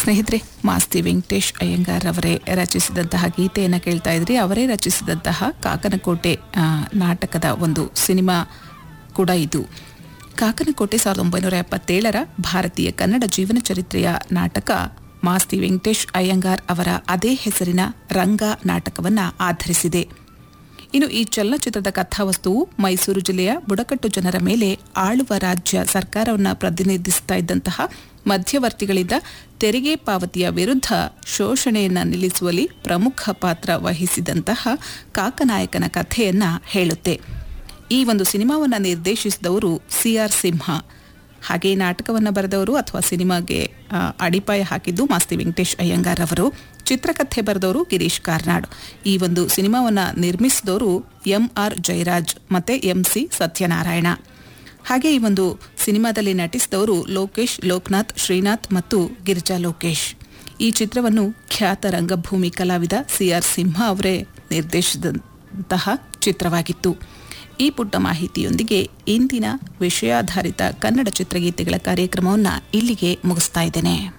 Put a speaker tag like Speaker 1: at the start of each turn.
Speaker 1: ಸ್ನೇಹಿತರೆ ಮಾಸ್ತಿ ವೆಂಕಟೇಶ್ ಅಯ್ಯಂಗಾರ್ ಅವರೇ ರಚಿಸಿದಂತಹ ಗೀತೆಯನ್ನು ಕೇಳ್ತಾ ಇದ್ರಿ ಅವರೇ ರಚಿಸಿದಂತಹ ಕಾಕನಕೋಟೆ ಆ, ನಾಟಕದ ಒಂದು ಸಿನಿಮಾ ಕೂಡ ಇದು ಕಾಕನಕೋಟೆ ಸಾವಿರದ ಒಂಬೈನೂರ ಎಪ್ಪತ್ತೇಳರ ಭಾರತೀಯ ಕನ್ನಡ ಜೀವನ ಚರಿತ್ರೆಯ ನಾಟಕ ಮಾಸ್ತಿ ವೆಂಕಟೇಶ್ ಅಯ್ಯಂಗಾರ್ ಅವರ ಅದೇ ಹೆಸರಿನ ರಂಗ ನಾಟಕವನ್ನು ಆಧರಿಸಿದೆ ಇನ್ನು ಈ ಚಲನಚಿತ್ರದ ಕಥಾವಸ್ತುವು ಮೈಸೂರು ಜಿಲ್ಲೆಯ ಬುಡಕಟ್ಟು ಜನರ ಮೇಲೆ ಆಳುವ ರಾಜ್ಯ ಸರ್ಕಾರವನ್ನು ಪ್ರತಿನಿಧಿಸ್ತಾ ಇದ್ದಂತಹ ಮಧ್ಯವರ್ತಿಗಳಿಂದ ತೆರಿಗೆ ಪಾವತಿಯ ವಿರುದ್ಧ ಶೋಷಣೆಯನ್ನು ನಿಲ್ಲಿಸುವಲ್ಲಿ ಪ್ರಮುಖ ಪಾತ್ರ ವಹಿಸಿದಂತಹ ಕಾಕನಾಯಕನ ಕಥೆಯನ್ನ ಹೇಳುತ್ತೆ ಈ ಒಂದು ಸಿನಿಮಾವನ್ನು ನಿರ್ದೇಶಿಸಿದವರು ಸಿ ಆರ್ ಸಿಂಹ ಹಾಗೆ ಈ ನಾಟಕವನ್ನು ಬರೆದವರು ಅಥವಾ ಸಿನಿಮಾಗೆ ಆ, ಅಡಿಪಾಯ ಹಾಕಿದ್ದು ಮಾಸ್ತಿ ವೆಂಕಟೇಶ್ ಅಯ್ಯಂಗಾರ್ ಅವರು ಚಿತ್ರಕಥೆ ಬರೆದವರು ಗಿರೀಶ್ ಕಾರ್ನಾಡ್ ಈ ಒಂದು ಸಿನಿಮಾವನ್ನು ನಿರ್ಮಿಸಿದವರು ಎಂ ಆರ್ ಜಯರಾಜ್ ಮತ್ತೆ ಎಂ ಸಿ ಸತ್ಯನಾರಾಯಣ ಹಾಗೆ ಈ ಒಂದು ಸಿನಿಮಾದಲ್ಲಿ ನಟಿಸಿದವರು ಲೋಕೇಶ್ ಲೋಕನಾಥ್ ಶ್ರೀನಾಥ್ ಮತ್ತು ಗಿರಿಜಾ ಲೋಕೇಶ್ ಈ ಚಿತ್ರವನ್ನು ಖ್ಯಾತ ರಂಗಭೂಮಿ ಕಲಾವಿದ ಸಿ ಆರ್ ಸಿಂಹ ಅವರೇ ನಿರ್ದೇಶಿಸಿದಂತಹ ಚಿತ್ರವಾಗಿತ್ತು ಈ ಪುಟ್ಟ ಮಾಹಿತಿಯೊಂದಿಗೆ ಇಂದಿನ ವಿಷಯಾಧಾರಿತ ಕನ್ನಡ ಚಿತ್ರಗೀತೆಗಳ ಕಾರ್ಯಕ್ರಮವನ್ನು ಇಲ್ಲಿಗೆ ಮುಗಿಸ್ತಾ ಇದ್ದೇನೆ